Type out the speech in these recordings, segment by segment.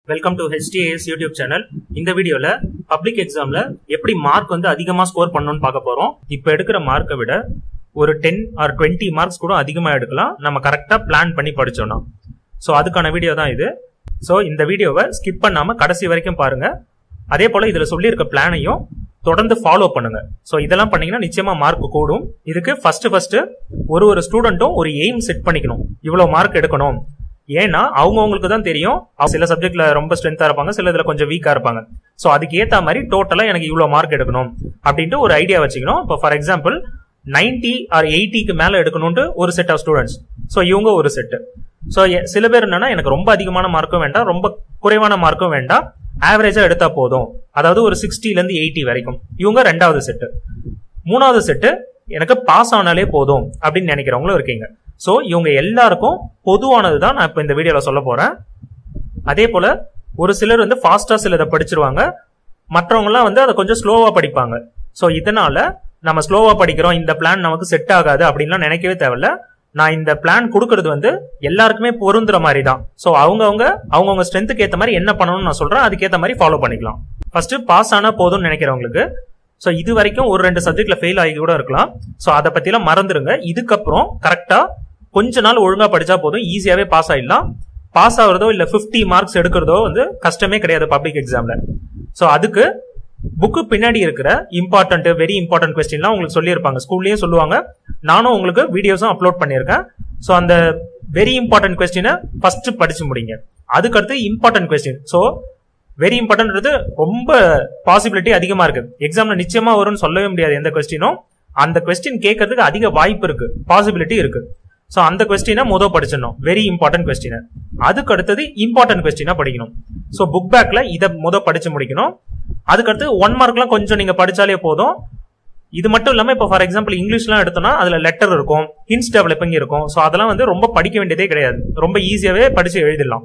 welcome to HTAS YouTube channel இந்த வீடியோல public எக்ஸாம்ல எப்படி மார்க் வந்து அதிகமா ஸ்கோர் பண்ணணும்னு பார்க்க போறோம் இப்போ எடுக்கிற மார்க்கை விட ஒரு டென் ஆர் டுவெண்ட்டி மார்க்ஸ் கூட அதிகமா எடுக்கலாம் நம்ம கரெக்டா பிளான் பண்ணி படிச்சோம்னா ஸோ அதுக்கான வீடியோ தான் இது ஸோ இந்த வீடியோவை ஸ்கிப் பண்ணாம கடைசி வரைக்கும் பாருங்க அதே போல இதுல சொல்லியிருக்க பிளானையும் தொடர்ந்து ஃபாலோ பண்ணுங்க ஸோ இதெல்லாம் பண்ணீங்கன்னா நிச்சயமா மார்க் கூடும் இதுக்கு ஃபர்ஸ்ட் ஃபர்ஸ்ட் ஒரு ஒரு ஸ்டூடெண்ட்டும் ஒரு எய்ம் செட் பண்ணிக்கணும் இவ்வளவு மார்க் எடுக்கணும் ஏன்னா அவங்கவுங்களுக்கு தான் தெரியும் அவங்க சில சப்ஜெக்ட்ல ரொம்ப ஸ்ட்ரென்த்தா இருப்பாங்க சில இதுல கொஞ்சம் வீக்கா இருப்பாங்க ஸோ அதுக்கு ஏத்த மாதிரி டோட்டலா எனக்கு இவ்வளவு மார்க் எடுக்கணும் அப்படின்ட்டு ஒரு ஐடியா வச்சுக்கணும் இப்போ ஃபார் எக்ஸாம்பிள் 90 ஆர் எயிட்டிக்கு மேல எடுக்கணும்ட்டு ஒரு செட் ஆஃப் ஸ்டூடெண்ட்ஸ் ஸோ இவங்க ஒரு செட்டு ஸோ சில பேர் என்னன்னா எனக்கு ரொம்ப அதிகமான மார்க்கும் வேண்டாம் ரொம்ப குறைவான மார்க்கும் வேண்டாம் ஆவரேஜா எடுத்தா போதும் அதாவது ஒரு 60 ல இருந்து எயிட்டி வரைக்கும் இவங்க ரெண்டாவது செட்டு மூணாவது செட்டு எனக்கு பாஸ் ஆனாலே போதும் அப்படின்னு நினைக்கிறவங்களும் இருக்கீங்க ஸோ இவங்க எல்லாருக்கும் பொதுவானது தான் நான் இப்போ இந்த வீடியோல சொல்ல போறேன் அதே போல ஒரு சிலர் வந்து ஃபாஸ்டா சிலதை படிச்சிருவாங்க மற்றவங்கலாம் வந்து அதை கொஞ்சம் ஸ்லோவா படிப்பாங்க ஸோ இதனால நம்ம ஸ்லோவா படிக்கிறோம் இந்த பிளான் நமக்கு செட் ஆகாது அப்படின்லாம் நினைக்கவே தேவையில்ல நான் இந்த பிளான் கொடுக்கறது வந்து எல்லாருக்குமே பொருந்துற மாதிரி தான் ஸோ அவங்கவுங்க அவங்கவுங்க ஸ்ட்ரென்த்துக்கு ஏற்ற மாதிரி என்ன பண்ணணும்னு நான் சொல்றேன் அதுக்கேற்ற மாதிரி ஃபாலோ பண்ணிக்கலாம் ஃபர்ஸ்ட் பாஸ் ஆனா போதும்னு நினைக்கிறவங்களுக்கு ஸோ இது வரைக்கும் ஒரு ரெண்டு சப்ஜெக்ட்ல ஃபெயில் ஆகி கூட இருக்கலாம் ஸோ அதை பத்திலாம் மறந்துருங்க இதுக்கப்புறம் கரெக்டா கொஞ்ச நாள் ஒழுங்கா படிச்சா போதும் ஈஸியாவே பாஸ் ஆயிடலாம் பாஸ் ஆகுறதோ இல்ல 50 மார்க்ஸ் எடுக்கிறதோ வந்து கஷ்டமே கிடையாது பப்ளிக் எக்ஸாம்ல ஸோ அதுக்கு புக்கு பின்னாடி இருக்கிற இம்பார்ட்டன்ட் வெரி இம்பார்ட்டன்ட் கொஸ்டின்லாம் உங்களுக்கு சொல்லியிருப்பாங்க ஸ்கூல்லயும் சொல்லுவாங்க நானும் உங்களுக்கு வீடியோஸும் அப்லோட் பண்ணியிருக்கேன் ஸோ அந்த வெரி இம்பார்ட்டன்ட் கொஸ்டினை ஃபர்ஸ்ட் படிச்சு முடிங்க அதுக்கடுத்து இம்பார்ட்டன்ட் கொஸ்டின் ஸோ வெரி இம்பார்ட்டன்ட்றது ரொம்ப பாசிபிலிட்டி அதிகமா இருக்கு எக்ஸாம்ல நிச்சயமா வரும்னு சொல்லவே முடியாது எந்த கொஸ்டினும் அந்த கொஸ்டின் கேட்கறதுக்கு அதிக வாய்ப்பு இருக்கு பாசிபிலிட்டி இருக்கு ஸோ அந்த கொஸ்டினை முத படிச்சிடணும் வெரி இம்பார்ட்டன்ட் கொஸ்டினை அதுக்கு அடுத்தது இம்பார்ட்டன்ட் கொஸ்டினா படிக்கணும் ஸோ புக் பேக்ல இதை முத படிச்சு முடிக்கணும் அதுக்கடுத்து ஒன் மார்க்லாம் கொஞ்சம் நீங்க படிச்சாலே போதும் இது மட்டும் இல்லாம இப்போ ஃபார் எக்ஸாம்பிள் இங்கிலீஷ்லாம் எடுத்தோம்னா அதுல லெட்டர் இருக்கும் ஹின்ஸ் டெவலப்பிங் இருக்கும் ஸோ அதெல்லாம் வந்து ரொம்ப படிக்க வேண்டியதே கிடையாது ரொம்ப ஈஸியாவே படிச்சு எழுதிடலாம்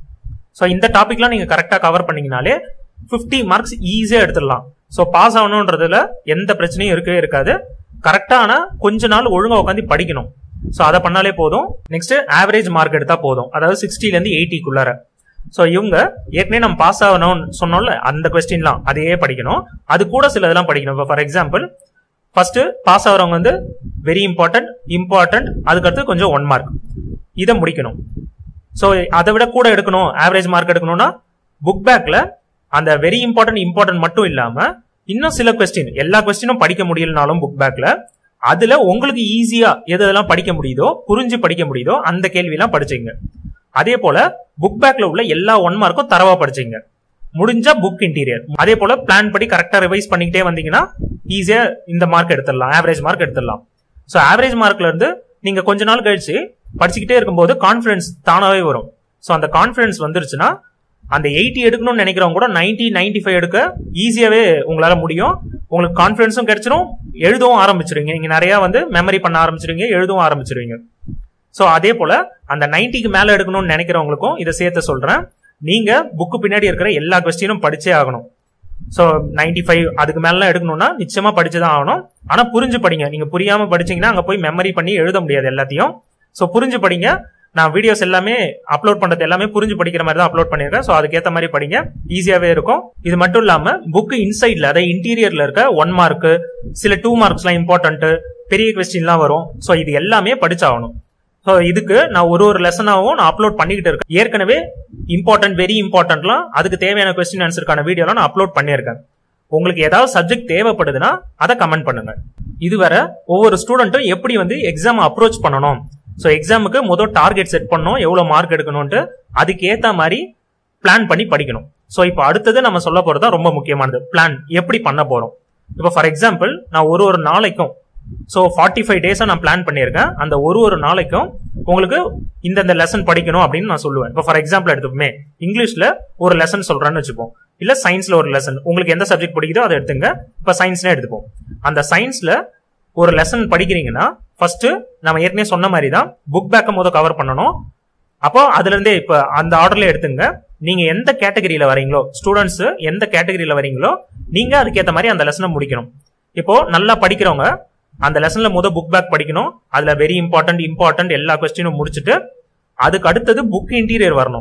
ஸோ இந்த டாபிக்லாம் நீங்க கரெக்டா கவர் பண்ணீங்கனாலே 50 மார்க்ஸ் ஈஸியா எடுத்துடலாம் ஸோ பாஸ் ஆகணுன்றதுல எந்த பிரச்சனையும் இருக்கவே இருக்காது கரெக்டா ஆனா கொஞ்ச நாள் ஒழுங்கா உட்காந்து படிக்கணும் ஸோ அதை பண்ணாலே போதும் நெக்ஸ்ட் ஆவரேஜ் மார்க் எடுத்தா போதும் அதாவது 60 ல இருந்து எயிட்டிக்குள்ளார ஸோ இவங்க ஏற்கனவே நம்ம பாஸ் ஆகணும்னு சொன்னோம்ல அந்த கொஸ்டின்லாம் அதையே படிக்கணும் அது கூட சில இதெல்லாம் படிக்கணும் இப்போ ஃபார் எக்ஸாம்பிள் ஃபர்ஸ்ட் பாஸ் ஆகிறவங்க வந்து வெரி இம்பார்ட்டன்ட் இம்பார்ட்டன்ட் அதுக்கடுத்து கொஞ்சம் ஒன் மார்க் இதை முடிக்கணும் ஸோ அதை விட கூட எடுக்கணும் ஆவரேஜ் மார்க் எடுக்கணும்னா புக் பேக்ல அந்த வெரி இம்பார்ட்டன்ட் இம்பார்ட்டன்ட் மட்டும் இல்லாம இன்னும் சில கொஸ்டின் எல்லா கொஸ்டினும் படிக்க முடியலனாலும் புக் பேக்ல அதுல உங்களுக்கு ஈஸியா எது எதெல்லாம் படிக்க முடியுதோ புரிஞ்சு படிக்க முடியுதோ அந்த கேள்வியெல்லாம் படிச்சுங்க அதே போல புக் பேக்ல உள்ள எல்லா ஒன் மார்க்கும் தரவா படிச்சுங்க முடிஞ்சா புக் இன்டீரியர் அதே போல பிளான் படி கரெக்டா ரிவைஸ் பண்ணிக்கிட்டே வந்தீங்கன்னா ஈஸியா இந்த மார்க் எடுத்துடலாம் ஆவரேஜ் மார்க் எடுத்துடலாம் ஸோ ஆவரேஜ் மார்க்ல இருந்து நீங்க கொஞ்ச நாள் கழிச்சு படிச்சுக்கிட்டே இருக்கும்போது கான்ஃபிடன்ஸ் தானாவே வரும் ஸோ அந்த கான்ஃபிடன்ஸ் வந்துருச்சுன்னா அந்த எயிட்டி எடுக்கணும்னு நினைக்கிறவங்க கூட நைன்டி நைன்டி ஃபைவ் எடுக்க ஈஸியாவே உங்களால முடியும் உங்களுக்கு கான்ஃபிடன்ஸும் கிடைச்சிரும் எழுதவும் ஆரம்பிச்சிருவீங்க நீங்க நிறைய வந்து மெமரி பண்ண ஆரம்பிச்சிருவீங்க எழுதவும் ஆரம்பிச்சிருவீங்க ஸோ அதே போல அந்த நைன்டிக்கு மேல எடுக்கணும்னு நினைக்கிறவங்களுக்கும் இதை சேர்த்து சொல்றேன் நீங்க புக்கு பின்னாடி இருக்கிற எல்லா கொஸ்டினும் படிச்சே ஆகணும் ஸோ நைன்டி ஃபைவ் அதுக்கு மேலாம் எடுக்கணும்னா நிச்சயமா படிச்சுதான் ஆகணும் ஆனா புரிஞ்சு படிங்க நீங்க புரியாம படிச்சீங்கன்னா அங்க போய் மெமரி பண்ணி எழுத முடியாது எல்லாத்தையும் ஸோ புரிஞ்சு படிங்க நான் வீடியோஸ் எல்லாமே அப்லோட் பண்றது எல்லாமே புரிஞ்சு படிக்கிற மாதிரி தான் அப்லோட் பண்ணிருக்கேன் ஸோ அதுக்கேற்ற மாதிரி படிங்க ஈஸியாவே இருக்கும் இது மட்டும் இல்லாம புக் இன்சைட்ல அதாவது இன்டீரியர்ல இருக்க ஒன் மார்க் சில டூ மார்க்ஸ்லாம் இம்பார்ட்டன்ட் பெரிய கொஸ்டின்லாம் வரும் ஸோ இது எல்லாமே படிச்சாகணும் ஸோ இதுக்கு நான் ஒரு ஒரு லெசனாகவும் நான் அப்லோட் பண்ணிக்கிட்டு இருக்கேன் ஏற்கனவே இம்பார்ட்டன்ட் வெரி இம்பார்ட்டன்ட்லாம் அதுக்கு தேவையான கொஸ்டின் ஆன்சருக்கான வீடியோலாம் நான் அப்லோட் பண்ணியிருக்கேன் உங்களுக்கு ஏதாவது சப்ஜெக்ட் தேவைப்படுதுன்னா அதை கமெண்ட் பண்ணுங்க இதுவரை ஒவ்வொரு ஸ்டூடெண்ட்டும் எப்படி வந்து எக்ஸாம் அப்ரோச் பண்ணணும் ஸோ எக்ஸாமுக்கு முதல் டார்கெட் செட் பண்ணணும் எவ்வளோ மார்க் எடுக்கணும்ட்டு அதுக்கு ஏற்ற மாதிரி பிளான் பண்ணி படிக்கணும் ஸோ இப்போ அடுத்தது நம்ம சொல்ல போறது ரொம்ப முக்கியமானது பிளான் எப்படி பண்ண போறோம் இப்போ ஃபார் எக்ஸாம்பிள் நான் ஒரு ஒரு நாளைக்கும் ஸோ ஃபார்ட்டி ஃபைவ் டேஸாக நான் பிளான் பண்ணியிருக்கேன் அந்த ஒரு ஒரு நாளைக்கும் உங்களுக்கு இந்தந்த லெசன் படிக்கணும் அப்படின்னு நான் சொல்லுவேன் இப்போ ஃபார் எக்ஸாம்பிள் எடுத்துப்போமே இங்கிலீஷ்ல ஒரு லெசன் சொல்றேன்னு வச்சுப்போம் இல்ல சயின்ஸ்ல ஒரு லெசன் உங்களுக்கு எந்த சப்ஜெக்ட் பிடிக்குதோ அதை எடுத்துங்க இப்போ சயின்ஸ்ல எடுத்துப்போம் அந்த சயின்ஸ்ல ஒரு லெசன் படிக்கிறீங்கன்னா ஃபர்ஸ்ட் நம்ம ஏற்கனவே சொன்ன மாதிரி தான் புக் பேக்கை முத கவர் பண்ணணும் அப்போ அதுல இருந்தே இப்ப அந்த ஆர்டர்ல எடுத்துங்க நீங்க எந்த கேட்டகரியில வரீங்களோ ஸ்டூடெண்ட்ஸ் எந்த கேட்டகரியில வரீங்களோ நீங்க அதுக்கேற்ற மாதிரி அந்த லெசனை முடிக்கணும் இப்போ நல்லா படிக்கிறவங்க அந்த லெசன்ல முத புக் பேக் படிக்கணும் அதுல வெரி இம்பார்ட்டன்ட் இம்பார்ட்டன்ட் எல்லா கொஸ்டினும் முடிச்சுட்டு அதுக்கு அடுத்தது புக் இன்டீரியர் வரணும்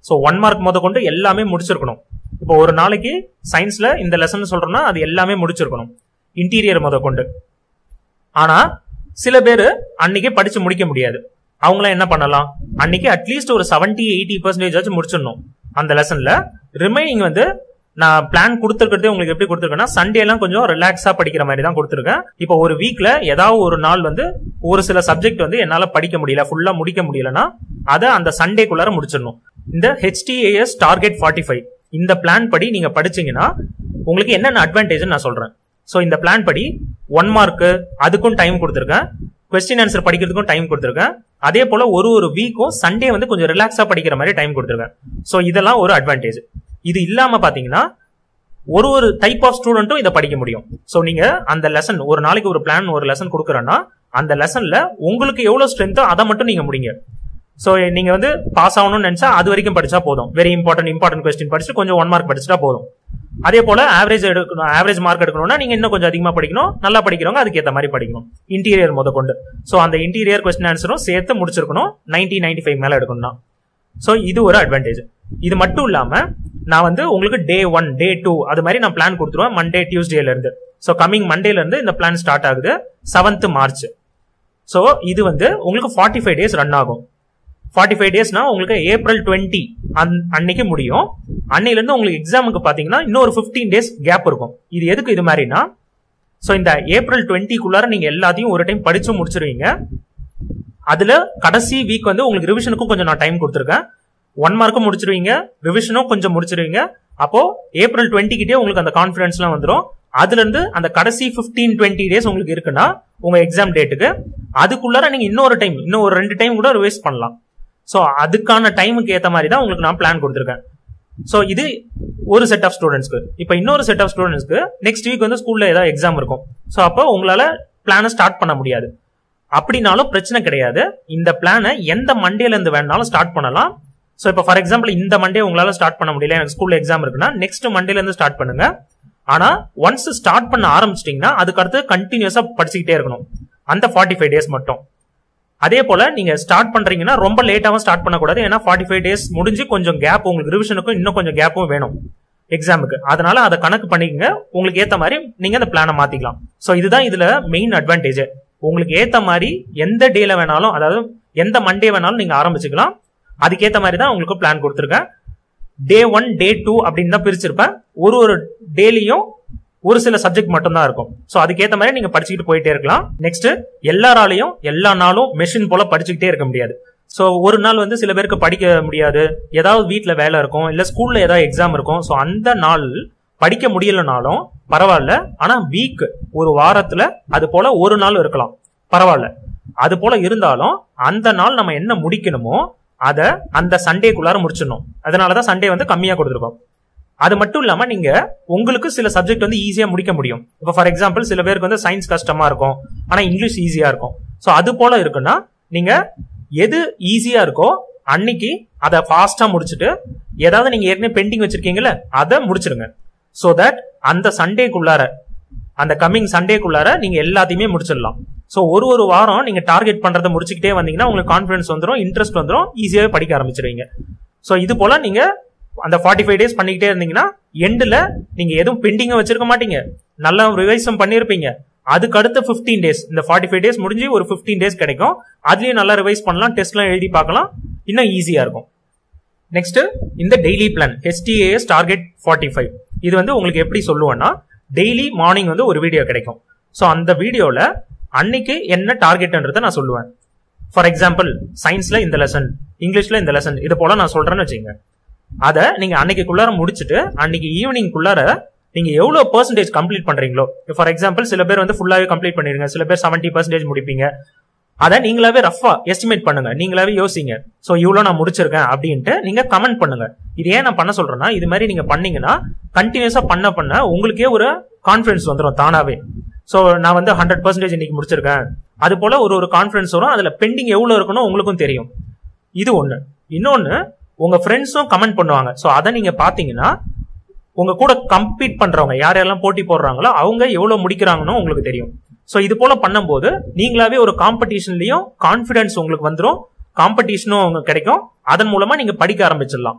ஸோ ஒன் மார்க் முத கொண்டு எல்லாமே முடிச்சிருக்கணும் இப்போ ஒரு நாளைக்கு சயின்ஸ்ல இந்த லெசன் சொல்றோம்னா அது எல்லாமே முடிச்சிருக்கணும் இன்டீரியர் முத கொண்டு ஆனா சில பேர் அன்னைக்கே படிச்சு முடிக்க முடியாது அவங்களாம் என்ன பண்ணலாம் அன்னைக்கு அட்லீஸ்ட் ஒரு செவன்டி எயிட்டி பர்சன்டேஜ் ஆச்சு முடிச்சிடணும் அந்த லெசன்ல ரிமைனிங் வந்து நான் பிளான் கொடுத்துருக்கிறதே உங்களுக்கு எப்படி கொடுத்துருக்கேன்னா சண்டே எல்லாம் கொஞ்சம் ரிலாக்ஸா படிக்கிற மாதிரி தான் கொடுத்துருக்கேன் இப்போ ஒரு வீக்ல ஏதாவது ஒரு நாள் வந்து ஒரு சில சப்ஜெக்ட் வந்து என்னால படிக்க முடியல ஃபுல்லா முடிக்க முடியலன்னா அதை அந்த சண்டேக்குள்ளார முடிச்சிடணும் இந்த ஹெச்டிஏஎஸ் டார்கெட் ஃபார்ட்டி ஃபைவ் இந்த பிளான் படி நீங்க படிச்சீங்கன்னா உங்களுக்கு என்னென்ன அட்வான்டேஜ் நான் சொல்றேன் ஸோ இந்த பிளான் படி ஒன் மார்க்கு அதுக்கும் டைம் கொடுத்துருக்கேன் கொஸ்டின் ஆன்சர் படிக்கிறதுக்கும் டைம் கொடுத்துருக்கேன் அதே போல ஒரு ஒரு வீக்கும் சண்டே வந்து கொஞ்சம் ரிலாக்ஸா படிக்கிற மாதிரி டைம் கொடுத்துருக்கேன் ஸோ இதெல்லாம் ஒரு அட்வான்டேஜ் இது இல்லாம பாத்தீங்கன்னா ஒரு ஒரு டைப் ஆஃப் ஸ்டூடெண்ட்டும் இதை படிக்க முடியும் ஸோ நீங்க அந்த லெசன் ஒரு நாளைக்கு ஒரு பிளான் ஒரு லெசன் கொடுக்குறேன்னா அந்த லெசன்ல உங்களுக்கு எவ்வளவு ஸ்ட்ரென்த்தோ அதை மட்டும் நீங்க முடிங்க ஸோ நீங்க வந்து பாஸ் ஆகணும்னு நினைச்சா அது வரைக்கும் படிச்சா போதும் வெரி இம்பார்ட்டன்ட் இம்பார்ட்டன்ட் கொஸ்டின் படிச்சுட்டு கொஞ்சம் ஒன் மார்க் படிச்சுட்டா போதும் அதே போல ஆவரேஜ் எடுக்கணும் ஆவரேஜ் மார்க் எடுக்கணும்னா நீங்க இன்னும் கொஞ்சம் அதிகமா படிக்கணும் நல்லா படிக்கிறவங்க அதுக்கு ஏற்ற மாதிரி படிக்கணும் இன்டீரியர் முத கொண்டு ஸோ அந்த இன்டீரியர் கொஸ்டின் ஆன்சரும் சேர்த்து முடிச்சிருக்கணும் நைன்டி நைன்டி ஃபைவ் மேல எடுக்கணும்னா ஸோ இது ஒரு அட்வான்டேஜ் இது மட்டும் இல்லாம நான் வந்து உங்களுக்கு டே ஒன் டே டூ அது மாதிரி நான் பிளான் கொடுத்துருவேன் மண்டே டியூஸ்டேல இருந்து ஸோ கமிங் மண்டேல இருந்து இந்த பிளான் ஸ்டார்ட் ஆகுது செவன்த் மார்ச் ஸோ இது வந்து உங்களுக்கு ஃபார்ட்டி ஃபைவ் டேஸ் ரன் ஆகும் ஃபார்ட்டி ஃபைவ் டேஸ்னா உங்களுக்கு ஏப்ரல் டுவெண்ட்டி அன்னைக்கு முடியும் அன்னையில இருந்து உங்களுக்கு எக்ஸாமுக்கு பாத்தீங்கன்னா இன்னொரு ஃபிஃப்டீன் டேஸ் கேப் இருக்கும் இது எதுக்கு இது மாதிரினா ஸோ இந்த ஏப்ரல் டுவெண்ட்டிக்குள்ளார நீங்க எல்லாத்தையும் ஒரு டைம் படிச்சு முடிச்சிருவீங்க அதுல கடைசி வீக் வந்து உங்களுக்கு ரிவிஷனுக்கும் கொஞ்சம் நான் டைம் கொடுத்துருக்கேன் ஒன் மார்க்கும் முடிச்சிருவீங்க ரிவிஷனும் கொஞ்சம் முடிச்சிருவீங்க அப்போ ஏப்ரல் டுவெண்ட்டி கிட்டே உங்களுக்கு அந்த கான்ஃபிடன்ஸ்லாம் வந்துடும் அதுல இருந்து அந்த கடைசி பிப்டீன் டுவெண்ட்டி டேஸ் உங்களுக்கு இருக்குன்னா உங்க எக்ஸாம் டேட்டுக்கு அதுக்குள்ளார நீங்க இன்னொரு டைம் இன்னும் ஒரு ரெண்டு டைம் கூட ரிவைஸ் பண்ணலாம் ஸோ அதுக்கான டைமுக்கு ஏற்ற மாதிரி தான் உங்களுக்கு நான் பிளான் கொடுத்துருக்கேன் ஸோ இது ஒரு செட் ஆஃப் ஸ்டூடெண்ட்ஸ்க்கு இப்போ இன்னொரு செட் ஆஃப் ஸ்டூடெண்ட்ஸ்க்கு நெக்ஸ்ட் வீக் வந்து ஸ்கூல்ல ஏதாவது எக்ஸாம் இருக்கும் ஸோ அப்போ உங்களால பிளானை ஸ்டார்ட் பண்ண முடியாது அப்படின்னாலும் பிரச்சனை கிடையாது இந்த பிளானை எந்த மண்டேல இருந்து வேணாலும் ஸ்டார்ட் பண்ணலாம் ஸோ இப்போ ஃபார் எக்ஸாம்பிள் இந்த மண்டே உங்களால ஸ்டார்ட் பண்ண முடியல எனக்கு ஸ்கூல்ல எக்ஸாம் இருக்குன்னா நெக்ஸ்ட் மண்டேல இருந்து ஸ்டார்ட் பண்ணுங்க ஆனா ஒன்ஸ் ஸ்டார்ட் பண்ண ஆரம்பிச்சிட்டீங்கன்னா அதுக்கு அடுத்து கண்டினியூஸா படிச்சுக்கிட்டே இருக்கணும் அந்த ஃபார்ட்டி ஃபைவ் டேஸ் மட்டும் அதே போல நீங்க ஸ்டார்ட் பண்றீங்கன்னா ரொம்ப லேட்டாவும் ஸ்டார்ட் பண்ணக்கூடாது ஏன்னா ஃபார்ட்டி ஃபைவ் டேஸ் முடிஞ்சு கொஞ்சம் கேப் உங்களுக்கு ரிவிஷனுக்கும் இன்னும் கொஞ்சம் கேப்பும் வேணும் எக்ஸாமுக்கு அதனால அதை கணக்கு பண்ணிக்கங்க உங்களுக்கு ஏத்த மாதிரி நீங்க அந்த பிளானை மாத்திக்கலாம் ஸோ இதுதான் இதுல மெயின் அட்வான்டேஜ் உங்களுக்கு ஏத்த மாதிரி எந்த டேல வேணாலும் அதாவது எந்த மண்டே வேணாலும் நீங்க ஆரம்பிச்சுக்கலாம் அதுக்கேத்த மாதிரி தான் உங்களுக்கு பிளான் கொடுத்துருக்கேன் டே ஒன் டே டூ அப்படின்னு தான் பிரிச்சிருப்பேன் ஒரு ஒரு டேலையும் ஒரு சில சப்ஜெக்ட் மட்டும் தான் இருக்கும் ஸோ அதுக்கேற்ற மாதிரி நீங்க படிச்சுக்கிட்டு போயிட்டே இருக்கலாம் நெக்ஸ்ட் எல்லாராலையும் எல்லா நாளும் மெஷின் போல படிச்சுக்கிட்டே இருக்க முடியாது ஸோ ஒரு நாள் வந்து சில பேருக்கு படிக்க முடியாது ஏதாவது வீட்டில் வேலை இருக்கும் இல்லை ஸ்கூல்ல ஏதாவது எக்ஸாம் இருக்கும் ஸோ அந்த நாள் படிக்க முடியலனாலும் பரவாயில்ல ஆனா வீக் ஒரு வாரத்துல அது போல ஒரு நாள் இருக்கலாம் பரவாயில்ல அது போல இருந்தாலும் அந்த நாள் நம்ம என்ன முடிக்கணுமோ அதை அந்த சண்டேக்குள்ளார முடிச்சிடணும் அதனாலதான் சண்டே வந்து கம்மியா கொடுத்துருக்கோம் அது மட்டும் இல்லாம நீங்க உங்களுக்கு சில சப்ஜெக்ட் வந்து ஈஸியா முடிக்க முடியும் இப்போ ஃபார் எக்ஸாம்பிள் சில பேருக்கு வந்து சயின்ஸ் கஷ்டமா இருக்கும் ஆனா இங்கிலீஷ் ஈஸியா இருக்கும் ஸோ அது போல இருக்குன்னா நீங்க எது ஈஸியா இருக்கோ அன்னைக்கு அதை ஃபாஸ்டா முடிச்சுட்டு ஏதாவது நீங்க ஏற்கனவே பெண்டிங் வச்சிருக்கீங்கல்ல அதை முடிச்சிருங்க ஸோ தட் அந்த சண்டேக்குள்ளார அந்த கம்மிங் சண்டேக்குள்ளார நீங்க எல்லாத்தையுமே முடிச்சிடலாம் ஸோ ஒரு ஒரு வாரம் நீங்க டார்கெட் பண்றதை முடிச்சுக்கிட்டே வந்தீங்கன்னா உங்களுக்கு கான்ஃபிடன்ஸ் வந்துடும் இன்ட்ரெஸ்ட் வந்துடும் ஈஸியாவே படிக்க ஆரம்பிச்சிருவீங்க ஸோ இது போல நீங்க அந்த ஃபார்ட்டி ஃபைவ் டேஸ் பண்ணிக்கிட்டே இருந்தீங்கன்னா எண்டில் நீங்க எதுவும் பெண்டிங்க வச்சிருக்க மாட்டீங்க நல்லா ரிவைஸும் பண்ணியிருப்பீங்க அதுக்கு அடுத்த ஃபிஃப்டீன் டேஸ் இந்த ஃபார்ட்டி ஃபைவ் டேஸ் முடிஞ்சு ஒரு ஃபிஃப்டீன் டேஸ் கிடைக்கும் அதுலயும் நல்லா ரிவைஸ் பண்ணலாம் டெஸ்ட்லாம் எழுதி பார்க்கலாம் இன்னும் ஈஸியா இருக்கும் நெக்ஸ்ட் இந்த டெய்லி பிளான் ஹெச்டிஏஎஸ் டார்கெட் ஃபார்ட்டி ஃபைவ் இது வந்து உங்களுக்கு எப்படி சொல்லுவேன்னா டெய்லி மார்னிங் வந்து ஒரு வீடியோ கிடைக்கும் ஸோ அந்த வீடியோல அன்னைக்கு என்ன டார்கெட்ன்றதை நான் சொல்லுவேன் ஃபார் எக்ஸாம்பிள் சயின்ஸ்ல இந்த லெசன் இங்கிலீஷ்ல இந்த லெசன் இது போல நான் சொல்றேன்னு வச்சுங்க அதை நீங்க அன்னைக்குள்ளார முடிச்சுட்டு அன்னைக்கு ஈவினிங்குள்ளார நீங்க எவ்வளவு பெர்சன்டேஜ் கம்ப்ளீட் பண்றீங்களோ ஃபார் எக்ஸாம்பிள் சில பேர் வந்து ஃபுல்லாவே கம்ப்ளீட் பண்ணிருங்க சில பேர் செவன்டி பர்சன்டேஜ் முடிப்பீங்க அதை நீங்களாவே ரஃபா எஸ்டிமேட் பண்ணுங்க நீங்களாவே யோசிங்க ஸோ இவ்வளோ நான் முடிச்சிருக்கேன் அப்படின்ட்டு நீங்க கமெண்ட் பண்ணுங்க இது ஏன் நான் பண்ண சொல்றேன்னா இது மாதிரி நீங்க பண்ணீங்கன்னா கண்டினியூஸா பண்ண பண்ண உங்களுக்கே ஒரு கான்ஃபிடன்ஸ் வந்துடும் தானாவே ஸோ நான் வந்து ஹண்ட்ரட் பர்சன்டேஜ் இன்னைக்கு முடிச்சிருக்கேன் அது போல ஒரு ஒரு கான்ஃபிடன்ஸ் வரும் அதுல பெண்டிங் எவ்வளவு இருக்கணும் உங்களுக்கும் தெரியும் இது ஒண்ணு இன்னொன்னு உங்க ஃப்ரெண்ட்ஸும் கமெண்ட் பண்ணுவாங்க ஸோ அதை நீங்க பாத்தீங்கன்னா உங்க கூட கம்பீட் பண்றவங்க யார் யாரெல்லாம் போட்டி போடுறாங்களோ அவங்க எவ்வளவு முடிக்கிறாங்கன்னு உங்களுக்கு தெரியும் ஸோ இது போல பண்ணும்போது நீங்களாவே ஒரு காம்படிஷன்லயும் கான்பிடன்ஸ் உங்களுக்கு வந்துடும் காம்படிஷனும் உங்களுக்கு கிடைக்கும் அதன் மூலமா நீங்க படிக்க ஆரம்பிச்சிடலாம்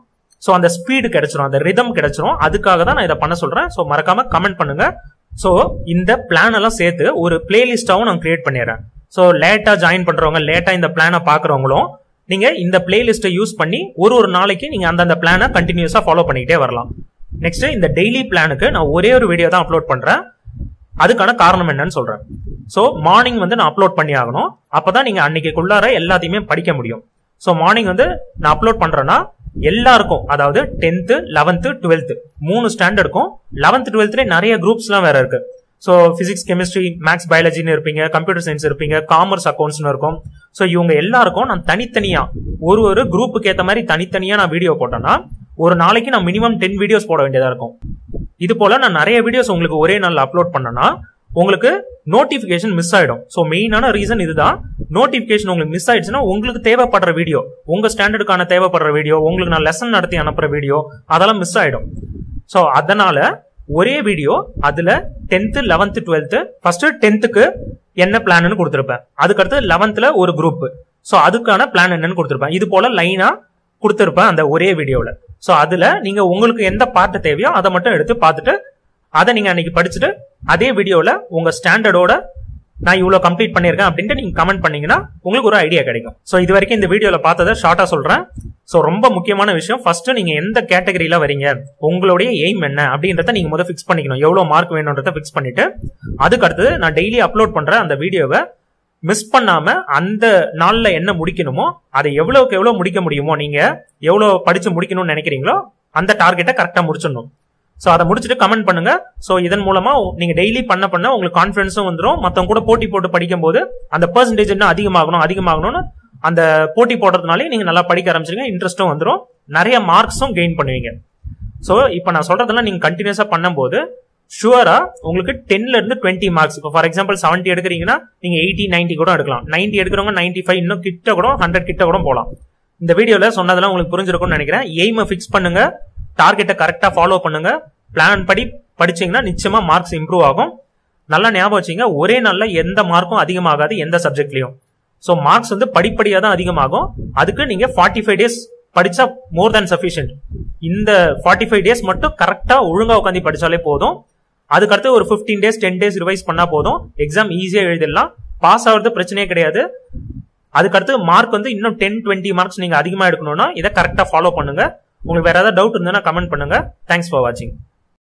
ஸோ அந்த ஸ்பீடு கிடைச்சிரும் அந்த ரிதம் கிடைச்சிரும் அதுக்காக தான் நான் இதை பண்ண சொல்றேன் ஸோ மறக்காம கமெண்ட் பண்ணுங்க ஸோ இந்த பிளான் எல்லாம் சேர்த்து ஒரு பிளேலிஸ்டாவும் நான் கிரியேட் பண்ணிடுறேன் ஸோ லேட்டா ஜாயின் பண்றவங்க லேட்டா இந்த பிளானை பாக்குறவங்களும் நீங்க இந்த பிளேலிஸ்ட்டை யூஸ் பண்ணி ஒரு ஒரு நாளைக்கு நீங்க அந்தந்த பிளானை கண்டினியூஸா ஃபாலோ பண்ணிக்கிட்டே வரலாம் நெக்ஸ்ட் இந்த டெய்லி பிளானுக்கு நான் ஒரே ஒரு வீடியோ தான் அப்லோட் பண்றேன் அதுக்கான காரணம் என்னன்னு சொல்றேன் ஸோ மார்னிங் வந்து நான் அப்லோட் பண்ணி ஆகணும் அப்பதான் நீங்க அன்னைக்குள்ளார எல்லாத்தையுமே படிக்க முடியும் ஸோ மார்னிங் வந்து நான் அப்லோட் பண்றேன்னா எல்லாருக்கும் அதாவது டென்த்து லெவன்த்து டுவெல்த்து மூணு ஸ்டாண்டர்டுக்கும் லெவன்த் டுவெல்த்லேயே நிறைய குரூப்ஸ்லாம் வேற இருக்கு ஸோ பிசிக்ஸ் கெமிஸ்ட்ரி மேக்ஸ் பயாலஜின்னு இருப்பீங்க கம்ப்யூட்டர் சயின்ஸ் இருப்பீங்க காமர்ஸ் அக்கௌண்ட்ஸ்னு இருக்கும் ஸோ இவங்க எல்லாருக்கும் நான் தனித்தனியா ஒரு ஒரு குரூப்புக்கு ஏற்ற மாதிரி தனித்தனியா நான் வீடியோ போட்டேன்னா ஒரு நாளைக்கு நான் மினிமம் டென் வீடியோஸ் போட வேண்டியதா இருக்கும் இது போல நான் நிறைய வீடியோஸ் உங்களுக்கு ஒரே நாள் அப்லோட் பண்ணனா உங்களுக்கு நோட்டிபிகேஷன் மிஸ் ஆயிடும் ஸோ மெயினான ரீசன் இதுதான் நோட்டிபிகேஷன் உங்களுக்கு மிஸ் ஆயிடுச்சுன்னா உங்களுக்கு தேவைப்படுற வீடியோ உங்க ஸ்டாண்டர்டுக்கான தேவைப்படுற வீடியோ உங்களுக்கு நான் லெசன் நடத்தி அனுப்புற வீடியோ அதெல்லாம் மிஸ் ஆயிடும் ஸோ அதனால ஒரே வீடியோ அதுல டென்த்து லெவன்த்து டுவெல்த்து ஃபர்ஸ்ட் டென்த்துக்கு என்ன பிளான்னு கொடுத்துருப்பேன் அதுக்கடுத்து லெவன்த்ல ஒரு குரூப் ஸோ அதுக்கான பிளான் என்னன்னு கொடுத்துருப்பேன் இது போல லைனா கொடுத்துருப்பேன் அந்த ஒரே வீடியோவில் ஸோ அதுல நீங்க உங்களுக்கு எந்த பார்ட் தேவையோ அதை மட்டும் எடுத்து பார்த்துட்டு அதை நீங்க அன்னைக்கு படிச்சுட்டு அதே வீடியோவில் உங்க ஸ்டாண்டர்டோட நான் இவ்வளோ கம்ப்ளீட் பண்ணியிருக்கேன் அப்படின்ட்டு நீங்க கமெண்ட் பண்ணீங்கன்னா உங்களுக்கு ஒரு ஐடியா கிடைக்கும் ஸோ இது வரைக்கும் இந்த வீடியோவில் பார்த்ததை ஷார்ட்டா சொல்றேன் ஸோ ரொம்ப முக்கியமான விஷயம் ஃபர்ஸ்ட் நீங்க எந்த கேட்டகரியில வரீங்க உங்களுடைய எய்ம் என்ன அப்படின்றத நீங்க முதல்ல ஃபிக்ஸ் பண்ணிக்கணும் எவ்வளவு மார்க் வேணுன்றத ஃபிக்ஸ் பண்ணிட்டு அதுக்கு அடுத்து நான் டெய்லி அப்லோட் பண்ற அந்த வீடியோவை மிஸ் பண்ணாம அந்த நாள்ல என்ன முடிக்கணுமோ அதை எவ்வளவுக்கு எவ்வளவு முடிக்க முடியுமோ நீங்க எவ்வளவு படிச்சு முடிக்கணும்னு நினைக்கிறீங்களோ அந்த டார்கெட்டை கரெக்டா முடிச்சிடணும் ஸோ அதை முடிச்சுட்டு கமெண்ட் பண்ணுங்க ஸோ இதன் மூலமா நீங்க டெய்லி பண்ண பண்ண உங்களுக்கு கான்ஃபிடன்ஸும் வந்துடும் மற்றவங்க கூட போட்டி போட்டு படிக்கும் போது அந்த பெர்சன்டேஜ் என்ன அதிகமாகணும் அதிகமாகணும்னு அந்த போட்டி போடுறதுனாலே நீங்க நல்லா படிக்க ஆரம்பிச்சிருங்க இன்ட்ரெஸ்ட்டும் வந்துடும் நிறைய மார்க்ஸும் கெயின் பண்ணுவீங்க ஸோ இப்போ நான் சொல்றதெல்லாம் நீங்க கண்டினியூஸா பண்ணும்போது ஷுவரா உங்களுக்கு டென்ல இருந்து டுவெண்ட்டி மார்க்ஸ் இப்போ ஃபார் எக்ஸாம்பிள் செவன்ட்டி எடுக்கிறீங்கன்னா நீங்க எயிட்டி நைன்டி கூட எடுக்கலாம் நைன்டி எடுக்கிறவங்க நைன்டி ஃபைவ் இன்னும் கிட்ட கூட ஹண்ட்ரட் கிட்ட கூட போகலாம் இந்த வீடியோல சொன்னதெல்லாம் உங்களுக்கு புரிஞ்சிருக்கும்னு நினைக்கிறேன் எய்மை ஃபிக்ஸ் பண்ணுங்க டார்கெட்டை கரெக்டா ஃபாலோ பண்ணுங்க பிளான் படி படிச்சீங்கன்னா நிச்சயமா மார்க்ஸ் இம்ப்ரூவ் ஆகும் நல்லா ஞாபகம் வச்சுங்க ஒரே நாள்ல எந்த மார்க்கும் அதிகமாகாது எந்த சப்ஜெக்ட்லயும் ஸோ மார்க்ஸ் வந்து படிப்படியாக தான் அதிகமாகும் அதுக்கு நீங்க ஃபார்ட்டி ஃபைவ் டேஸ் படிச்சா மோர் தேன் சஃபிஷியன்ட் இந்த ஃபார்ட்டி ஃபைவ் டேஸ் மட்டும் கரெக்டா ஒழுங்கா உட்காந்து படிச்சாலே போதும் அதுக்கடுத்து ஒரு fifteen days ten days revise பண்ணா போதும் எக்ஸாம் ஈஸியா எழுதிடலாம் பாஸ் ஆகிறது பிரச்சனையே கிடையாது அதுக்கடுத்து மார்க் வந்து இன்னும் டென் டுவெண்ட்டி மார்க்ஸ் நீங்க அதிகமா எடுக்கணும்னா இதை கரெக்டா ஃபாலோ பண்ணுங்க உங்களுக்கு வேற ஏதாவது டவுட் இருந்ததுன்னா கமெண்ட் பண்ணுங்க தேங்க்ஸ் ஃபார் வாட்சிங்